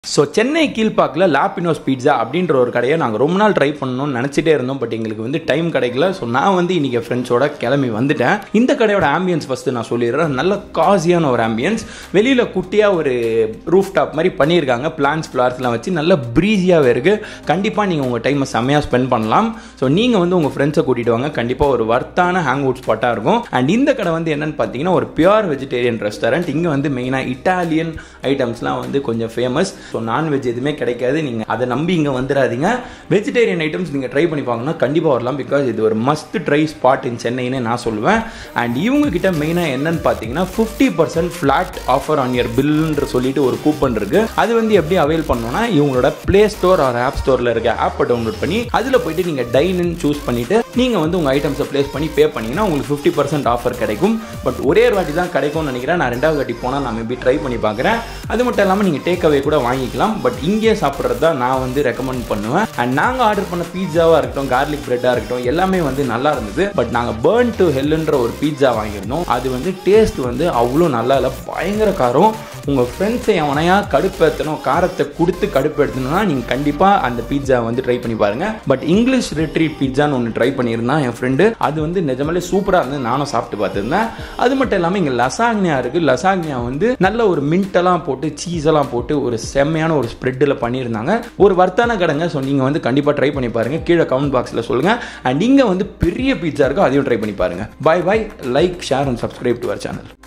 so Chennai கீழ்ப்பாக்கில் La Pino'z pizza அப்படின்ற ஒரு கடையை நாங்கள் ரொம்ப நாள் ட்ரை பண்ணணும்னு நினச்சிட்டே இருந்தோம் பட் எங்களுக்கு வந்து டைம் கிடைக்கல ஸோ நான் வந்து இன்றைக்கி ஃப்ரெண்ட்ஸோட கிளம்பி வந்துட்டேன் இந்த கடையோட ஆம்பியன்ஸ் ஃபஸ்ட்டு நான் சொல்லிடுறேன் நல்ல காசியான ஒரு ஆம்பியன்ஸ் வெளியில் குட்டியாக ஒரு ரூஃப் டாப் மாதிரி பண்ணியிருக்காங்க பிளான்ஸ் ஃப்ளார்ஸ்லாம் வச்சு நல்ல ப்ரீஸியாகவே இருக்குது கண்டிப்பாக நீங்கள் உங்கள் டைமை செம்மையாக ஸ்பெண்ட் பண்ணலாம் ஸோ நீங்கள் வந்து உங்கள் ஃப்ரெண்ட்ஸை கூட்டிகிட்டு வாங்க கண்டிப்பாக ஒரு வர்த்தான ஹேங் அவுட் ஸ்பாட்டாக இருக்கும் அண்ட் இந்த கடை வந்து என்னென்னு பார்த்தீங்கன்னா ஒரு பியூர் வெஜிடேரியன் ரெஸ்டாரண்ட் இங்கே வந்து மெயினாக இட்டாலியன் ஐட்டம்ஸ்லாம் வந்து கொஞ்சம் ஃபேமஸ் ஸோ நான்வெஜ் எதுவுமே கிடைக்காது நீங்கள் அதை நம்பி இங்கே வந்துடாதீங்க வெஜிடேரியன் ஐட்டம்ஸ் நீங்கள் ட்ரை பண்ணி பார்க்கணும்னா கண்டிப்பாக வரலாம் பிகாஸ் இது ஒரு மஸ்ட் ட்ரை ஸ்பாட் இன் சென்னைன்னு நான் சொல்லுவேன் அண்ட் இவங்க கிட்ட மெயினாக என்னன்னு பார்த்தீங்கன்னா fifty percent flat offer on your பில்லுன்ற சொல்லிட்டு ஒரு கூப்பன் இருக்கு அது வந்து எப்படி அவைல் பண்ணணும்னா இவங்களோட ப்ளே ஸ்டோர் ஆர் ஆப் ஸ்டோரில் இருக்க ஆப்பை டவுன்லோட் பண்ணி அதில் போயிட்டு நீங்கள் டைன்னு சூஸ் பண்ணிட்டு நீங்கள் வந்து உங்கள் ஐட்டம்ஸை ப்ளேஸ் பண்ணி பே பண்ணீங்கன்னா உங்களுக்கு ஃபிஃப்டி பர்சன்ட் ஆஃபர் கிடைக்கும் பட் ஒரே ஒரு வாட்டி தான் கிடைக்கும்னு நினைக்கிறேன் நான் ரெண்டாவது வாட்டி போனால் நான் மேபி ட்ரை பண்ணி பார்க்குறேன் அது மட்டும் இல்லாமல் நீங்கள் டேக் அவே கூட வாங்கிக்கலாம் பட் இங்கே சாப்பிட்றது தான் நான் வந்து ரெக்கமெண்ட் பண்ணுவேன் அண்ட் நாங்கள் ஆர்டர் பண்ண பீட்சாவாக இருக்கட்டும் கார்லிக் பிரெட்டாக இருக்கட்டும் எல்லாமே வந்து நல்லா இருந்தது பட் நாங்கள் பேர்ன் டு ஹெல்லுன்ற ஒரு பீட்சா வாங்கியிருந்தோம் அது வந்து டேஸ்ட் வந்து அவ்வளோ நல்லா இல்லை பயங்கர காரம் உங்கள் ஃப்ரெண்ட்ஸை எவனையா கடுப்பேற்றணும் காரத்தை கொடுத்து கடுப்பேற்றணும்னா நீங்கள் கண்டிப்பாக அந்த பீட்சா வந்து ட்ரை பண்ணி பாருங்கள் பட் இங்கிலீஷ் ரிட்ரீட் பீட்சான்னு ஒன்று ட்ரை பண்ணியிருந்தான் என் ஃப்ரெண்டு அது வந்து நிஜமாலே சூப்பராக இருந்து நானும் சாப்பிட்டு பார்த்துருந்தேன் அது மட்டும் இல்லாமல் இங்கே லசாக்னியா இருக்குது லசாக்னியா வந்து நல்ல ஒரு மின்ட்டெல்லாம் போட்டு சீஸ் எல்லாம் போட்டு ஒரு செம்மையான ஒரு ஸ்ப்ரெட்டில் பண்ணியிருந்தாங்க ஒரு வர்த்தான கடைங்க ஸோ நீங்கள் வந்து கண்டிப்பாக ட்ரை பண்ணி பாருங்கள் கீழே கமெண்ட் பாக்ஸில் சொல்லுங்கள் அண்ட் இங்கே வந்து பெரிய பீட்சா இருக்கும் அதையும் ட்ரை பண்ணி பாருங்கள் bye bye like share and subscribe to our channel